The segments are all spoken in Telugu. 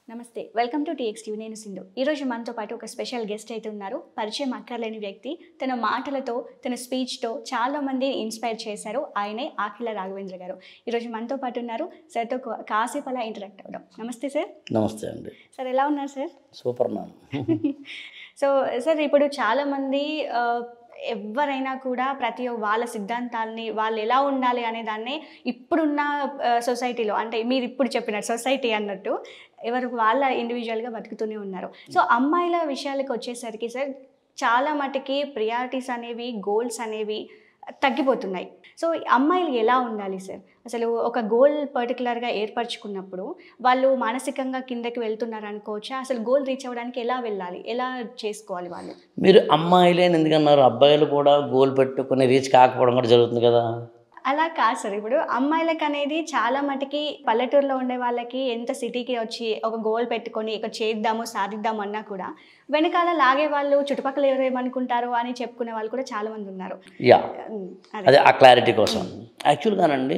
నమస్తే వెల్కమ్ టు టీఎక్స్ టీవీ నేను సింధు ఈరోజు మనతో పాటు ఒక స్పెషల్ గెస్ట్ అయితే ఉన్నారు పరిచయం అక్కర్లేని వ్యక్తి తన మాటలతో తన స్పీచ్తో చాలా మంది ఇన్స్పైర్ చేశారు ఆయనే ఆఖిల రాఘవేంద్ర గారు ఈరోజు మనతో పాటు ఉన్నారు సార్తో కా- కాసేపు అలా ఇంటరాక్ట్ అవ్వడం నమస్తే సార్ నమస్తే అండి సార్ ఎలా ఉన్నారు sir super ma'am so sir ఇప్పుడు చాలామంది ఆ, ఎవరైనా కూడా ప్రతి ఒక్క వాళ్ళ సిద్ధాంతాలని వాళ్ళు ఎలా ఉండాలి అనే దాన్ని ఇప్పుడున్న ఆ, సొసైటీలో అంటే మీరు ఇప్పుడు చెప్పిన సొసైటీ అన్నట్టు ఎవరు వాళ్ళ ఇండివిజువల్గా బతుకుతూనే ఉన్నారు సో అమ్మాయిల విషయాలకు వచ్చేసరికి సార్ చాలా మటుకి ప్రియారిటీస్ అనేవి గోల్స్ అనేవి తగ్గిపోతున్నాయి సో అమ్మాయిలు ఎలా ఉండాలి సార్ అసలు ఒక గోల్ పర్టికులర్గా ఏర్పరచుకున్నప్పుడు వాళ్ళు మానసికంగా కిందకి వెళ్తున్నారు అనుకోవచ్చా అసలు గోల్ రీచ్ అవ్వడానికి ఎలా వెళ్ళాలి ఎలా చేసుకోవాలి వాళ్ళు మీరు అమ్మాయిలేని ఎందుకన్నారు అబ్బాయిలు కూడా గోల్ పెట్టుకుని రీచ్ కాకపోవడం కూడా జరుగుతుంది కదా అలా కాదు సార్ ఇప్పుడు అమ్మాయిలకు అనేది చాలా మటుకి పల్లెటూరులో ఉండే వాళ్ళకి ఎంత సిటీకి వచ్చి ఒక గోల్ పెట్టుకొని ఇక చేద్దాము సాధిద్దాము అన్నా కూడా వెనకాల లాగే వాళ్ళు చుట్టుపక్కల ఎవరు ఏమనుకుంటారో అని చెప్పుకునే వాళ్ళు కూడా చాలా మంది ఉన్నారు యా ఉమ్, అదే అదే ఆ క్లారిటీ కోసం యాక్చువల్గానండి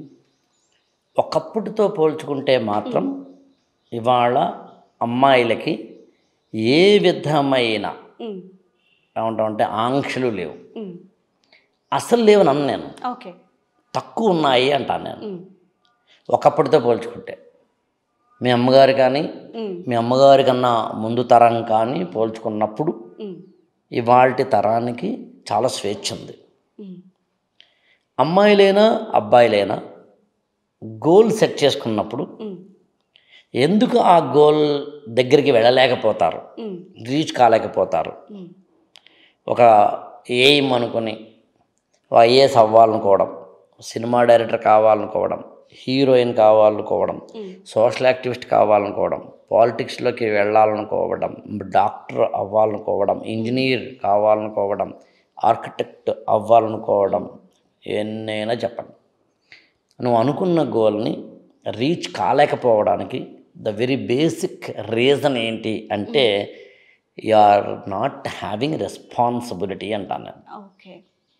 ఒకప్పటితో పోల్చుకుంటే మాత్రం ఇవాళ అమ్మాయిలకి ఏ విధమైన ఉమ్, ఏమంటామంటే ఆంక్షలు లేవు ఉమ్, అసలు లేవని అన్న నేను ఓకే తక్కువ ఉన్నాయి అంటాను నేను ఉమ్, ఒకప్పటితో పోల్చుకుంటే మీ అమ్మగారు కానీ ఉమ్, మీ అమ్మగారి కన్నా ముందు తరం కానీ పోల్చుకున్నప్పుడు ఉమ్, ఇవాల్టి తరానికి చాలా స్వేచ్ఛ ఉంది ఉమ్, అమ్మాయిలైనా అబ్బాయిలైనా గోల్ సెట్ చేసుకున్నప్పుడు ఉమ్, ఎందుకు ఆ గోల్ దగ్గరికి వెళ్ళలేకపోతారు ఉమ్, రీచ్ కాలేకపోతారు ఉమ్, ఒక ఎయిమ్ అనుకుని ఐఏఎస్ అవ్వాలనుకోవడం సినిమా డైరెక్టర్ కావాలనుకోవడం హీరోయిన్ కావాలనుకోవడం ఉమ్, సోషల్ యాక్టివిస్ట్ కావాలనుకోవడం పాలిటిక్స్లోకి వెళ్ళాలనుకోవడం డాక్టర్ అవ్వాలనుకోవడం ఇంజనీర్ కావాలనుకోవడం ఆర్కిటెక్ట్ అవ్వాలనుకోవడం ఎన్నైనా చెప్పండి నువ్వు అనుకున్న గోల్ని రీచ్ కాలేకపోవడానికి ద వెరీ బేసిక్ రీజన్ ఏంటి అంటే you are not having responsibility అంటాను నేను ఓకే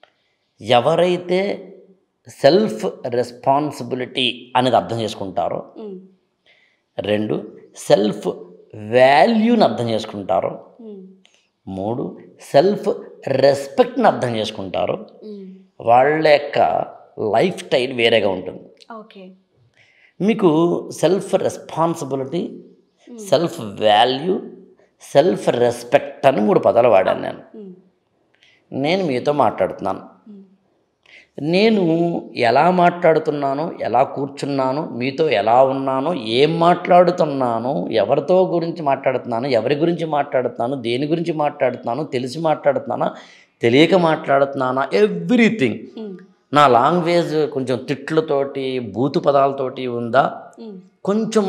ఎవరైతే సెల్ఫ్ రెస్పాన్సిబిలిటీ అనేది అర్థం చేసుకుంటారో ఉమ్, రెండు సెల్ఫ్ వాల్యూని అర్థం చేసుకుంటారు ఉమ్, మూడు సెల్ఫ్ రెస్పెక్ట్ని అర్థం చేసుకుంటారు ఉమ్, వాళ్ళ యొక్క లైఫ్ స్టైల్ వేరేగా ఉంటుంది ఓకే మీకు self responsibility self value self respect అని మూడు పదాలు వాడాను నేను ఉమ్, నేను మీతో మాట్లాడుతున్నాను ఉమ్, నేను ఎలా మాట్లాడుతున్నాను ఎలా కూర్చున్నాను మీతో ఎలా ఉన్నాను ఏం మాట్లాడుతున్నాను ఎవరితో గురించి మాట్లాడుతున్నాను ఎవరి గురించి మాట్లాడుతున్నాను దేని గురించి మాట్లాడుతున్నాను తెలిసి మాట్లాడుతున్నానా తెలియక మాట్లాడుతున్నానా ఎవ్రీథింగ్ ఉమ్, నా లాంగ్వేజ్ కొంచెం తిట్లతోటి బూతు పదాలతోటి ఉందా ఉమ్, కొంచెం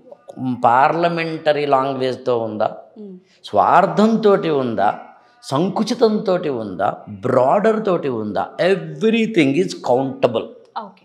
పార్లమెంటరీ లాంగ్వేజ్తో ఉందా ఉమ్, స్వార్థంతో ఉందా సంకుచితంతో ఉందా బ్రాడర్ తోటి ఉందా ఎవ్రీథింగ్ ఈజ్ కౌంటబుల్ ఓకే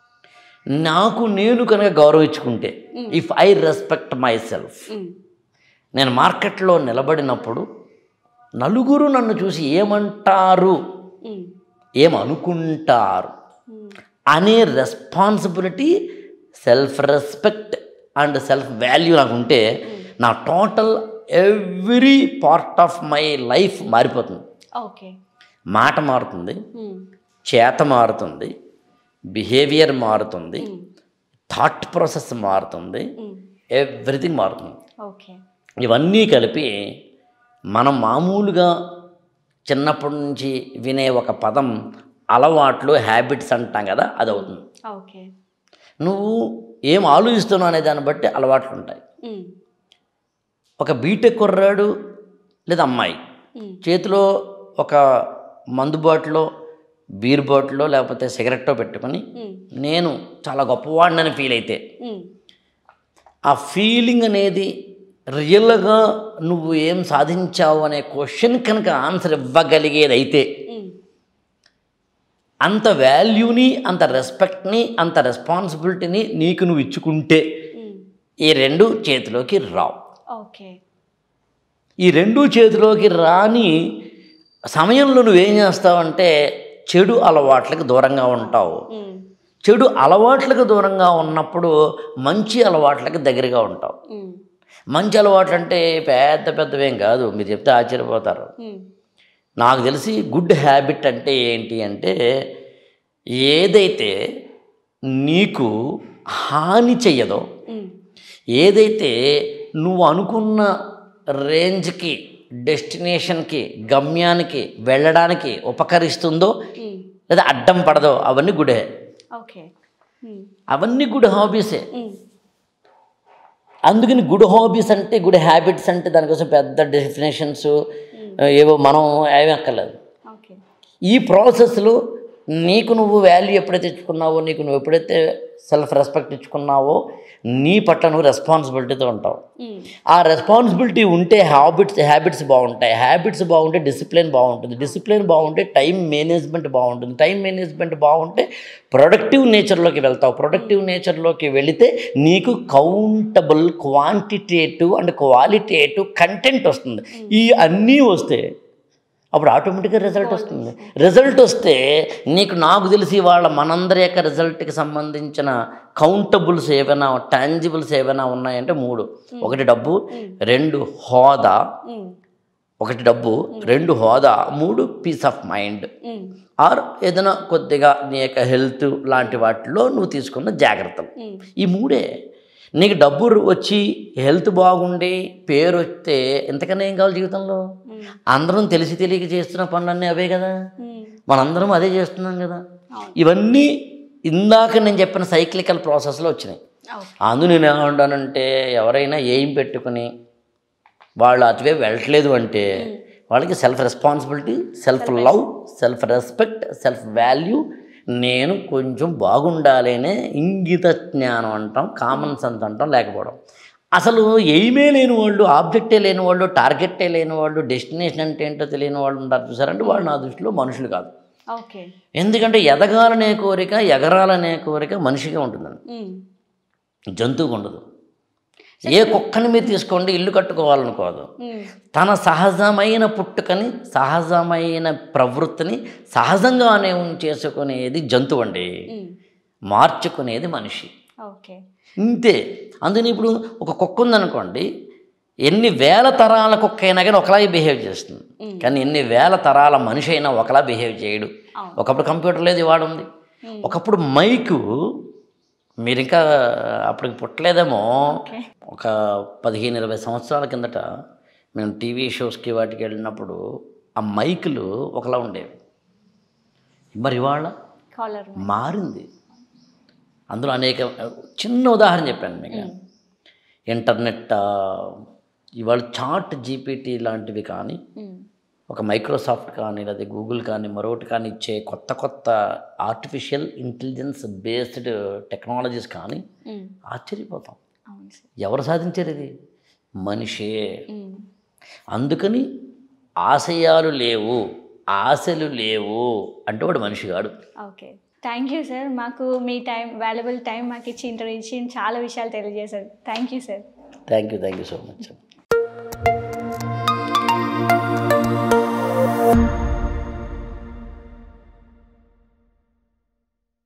నాకు నేను కనుక గౌరవించుకుంటే if I respect myself um, నేను మార్కెట్లో నిలబడినప్పుడు నలుగురు నన్ను చూసి ఏమంటారు ఉమ్, ఏమనుకుంటారు ఉమ్, అనే responsibility self respect and self value నాకు ఉంటే నా total every part of my life మారిపోతుంది ఓకే మాట మారుతుంది ఉమ్, చేత మారుతుంది బిహేవియర్ మారుతుంది ఉమ్, థాట్ ప్రాసెస్ మారుతుంది ఉమ్, ఎవ్రీథింగ్ మారుతుంది ఓకే ఇవన్నీ కలిపి మనం మామూలుగా చిన్నప్పటి నుంచి వినే ఒక పదం అలవాట్లు హ్యాబిట్స్ అంటాం కదా అది అవుతుంది ఓకే నువ్వు ఏం ఆలోచిస్తున్నావు అనే దాన్ని బట్టి అలవాట్లు ఉంటాయి ఉమ్, ఒక బీటెక్ కుర్రాడు లేదా అమ్మాయి ఉమ్, చేతిలో ఒక మందు బాటిలో బీర్ బాటిలో లేకపోతే సిగరెట్టో పెట్టుకొని ఉమ్, నేను చాలా గొప్పవాడినని ఫీల్ అయితే ఉమ్, ఆ ఫీలింగ్ అనేది రియల్గా నువ్వు ఏం సాధించావు అనే క్వశ్చన్ కనుక ఆన్సర్ ఇవ్వగలిగేది అయితే ఉమ్, అంత వాల్యూని అంత రెస్పెక్ట్ని అంత రెస్పాన్సిబిలిటీని నీకు నువ్వు ఇచ్చుకుంటే ఉమ్, ఈ రెండు చేతిలోకి రావు ఓకే ఈ రెండు చేతిలోకి రాని సమయంలో నువ్వేం చేస్తావంటే చెడు అలవాట్లకు దూరంగా ఉంటావు ఉమ్, చెడు అలవాట్లకు దూరంగా ఉన్నప్పుడు మంచి అలవాట్లకు దగ్గరగా ఉంటావు ఉమ్, మంచి అలవాట్లు అంటే పెద్ద పెద్దవేం కాదు మీరు చెప్తే ఆశ్చర్యపోతారు ఉమ్, నాకు తెలిసి గుడ్ హ్యాబిట్ అంటే ఏంటి అంటే ఏదైతే నీకు హాని చెయ్యదో ఉమ్, ఏదైతే నువ్వు అనుకున్న రేంజ్కి డెస్టినేషన్కి గమ్యానికి వెళ్ళడానికి ఉపకరిస్తుందో ఉమ్, లేదా అడ్డం పడదో అవన్నీ గుడే ఓకే ఉమ్, అవన్నీ గుడ్ హాబీసే ఉమ్, అందుకని గుడ్ హాబీస్ అంటే గుడ్ హ్యాబిట్స్ అంటే దానికోసం పెద్ద డెఫినేషన్స్ ఏవో మనం ఏమీ అక్కర్లేదు ఓకే ఈ ప్రాసెస్లో నీకు నువ్వు వాల్యూ ఎప్పుడైతే ఇచ్చుకున్నావో నీకు నువ్వు ఎప్పుడైతే సెల్ఫ్ రెస్పెక్ట్ ఇచ్చుకున్నావో నీ పట్ల నువ్వు రెస్పాన్సిబిలిటీతో ఉంటావు ఉమ్, ఆ రెస్పాన్సిబిలిటీ ఉంటే హ్యాబిట్స్ హ్యాబిట్స్ బాగుంటాయి హ్యాబిట్స్ బాగుంటే డిసిప్లిన్ బాగుంటుంది డిసిప్లిన్ బాగుంటే టైం మేనేజ్మెంట్ బాగుంటుంది టైం మేనేజ్మెంట్ బాగుంటే ప్రొడక్టివ్ నేచర్లోకి వెళ్తావు ప్రొడక్టివ్ నేచర్లోకి వెళితే నీకు countable quantitative and qualitative content వస్తుంది ఈ అన్నీ వస్తే అప్పుడు ఆటోమేటిక్గా రిజల్ట్ వస్తుంది రిజల్ట్ వస్తే నీకు నాకు తెలిసి వాళ్ళ మనందరి యొక్క రిజల్ట్కి సంబంధించిన కౌంటబుల్స్ ఏవైనా టాంజిబుల్స్ ఏవైనా ఉన్నాయంటే మూడు ఒకటి డబ్బు రెండు హోదా ఉమ్, ఒకటి డబ్బు రెండు హోదా మూడు peace of mind um, or ఏదైనా కొద్దిగా నీ యొక్క హెల్త్ లాంటి వాటిలో నువ్వు తీసుకున్న జాగ్రత్తలు ఉమ్, ఈ మూడే నీకు డబ్బు వచ్చి హెల్త్ బాగుండి పేరు వస్తే ఎంతకన్నా ఏం కావాలి జీవితంలో ఉమ్, అందరం తెలిసి తెలియక చేస్తున్న పనులన్నీ అవే కదా ఉమ్, మనందరం అదే చేస్తున్నాం కదా అవును. ఇవన్నీ ఇందాక నేను చెప్పిన సైక్లికల్ ప్రాసెస్లో వచ్చినాయి ఓకే అందు నేను ఏమంటానంటే ఎవరైనా ఏం పెట్టుకుని వాళ్ళు అటువైపు వెళ్ళట్లేదు అంటే వాళ్ళకి self responsibility self love self respect self value నేను కొంచెం బాగుండాలి అనే ఇంగిత జ్ఞానం అంటాం కామన్ సెన్స్ అంటాం లేకపోవడం అసలు ఎయిమే లేని వాళ్ళు ఆబ్జెక్టే లేని వాళ్ళు టార్గెట్టే లేని వాళ్ళు డెస్టినేషన్ అంటే ఏంటో తెలియని వాళ్ళు ఉంటారు చూసారంటే వాళ్ళు నా దృష్టిలో మనుషులు కాదు ఓకే ఎందుకంటే ఎదగాలనే కోరిక ఎగరాలనే కోరిక మనిషిగా ఉంటుందండి ఉమ్, జంతువుకు ఉండదు ఏ కుక్కని మీరు తీసుకోండి ఇల్లు కట్టుకోవాలనుకోదు ఉమ్, తన సహజమైన పుట్టుకని సహజమైన ప్రవృత్తిని సహజంగానే చేసుకునేది జంతువు అండి ఉమ్, మార్చుకునేది మనిషి ఓకే ఇంతే అందుకని ఇప్పుడు ఒక కుక్క ఉందనుకోండి ఎన్ని వేల తరాల కుక్క అయినా కానీ ఒకలాగే బిహేవ్ చేస్తుంది కానీ ఎన్ని వేల తరాల మనిషి అయినా ఒకలా బిహేవ్ చేయడు అవును. ఒకప్పుడు కంప్యూటర్ లేదు ఇవాడు ఉంది ఒకప్పుడు మైకు మీరు ఇంకా అప్పటికి పుట్టలేదేమో ఓకే ఒక పదిహేను ఇరవై సంవత్సరాల కిందట మేము టీవీ షోస్కి వాటికి వెళ్ళినప్పుడు ఆ మైకులు ఒకలా ఉండేవి మరి ఇవాళ కాలర్ మారింది అందులో అనేక చిన్న ఉదాహరణ చెప్పాను మీకు ఇంటర్నెట్ ఆ, ఇవాళ చాట్ జీపీటీ లాంటివి కానీ ఒక మైక్రోసాఫ్ట్ కానీ లేదా గూగుల్ కానీ మరొకటి కానీ ఇచ్చే కొత్త కొత్త ఆర్టిఫిషియల్ ఇంటెలిజెన్స్ బేస్డ్ టెక్నాలజీస్ కానీ ఆశ్చర్యపోతాం అవును సార్ ఎవరు సాధించారు ఇది మనిషే ఉమ్, అందుకని ఆశయాలు లేవు ఆశలు లేవు అంటే వాడు మనిషి కాడు ఓకే థ్యాంక్ యూ సార్ మాకు మీ టైం వాల్యుబుల్ టైం మాకు ఇచ్చి ఇంట్రొడ్యూస్ చాలా విషయాలు తెలియజేశారు thank you sir thank you thank you so much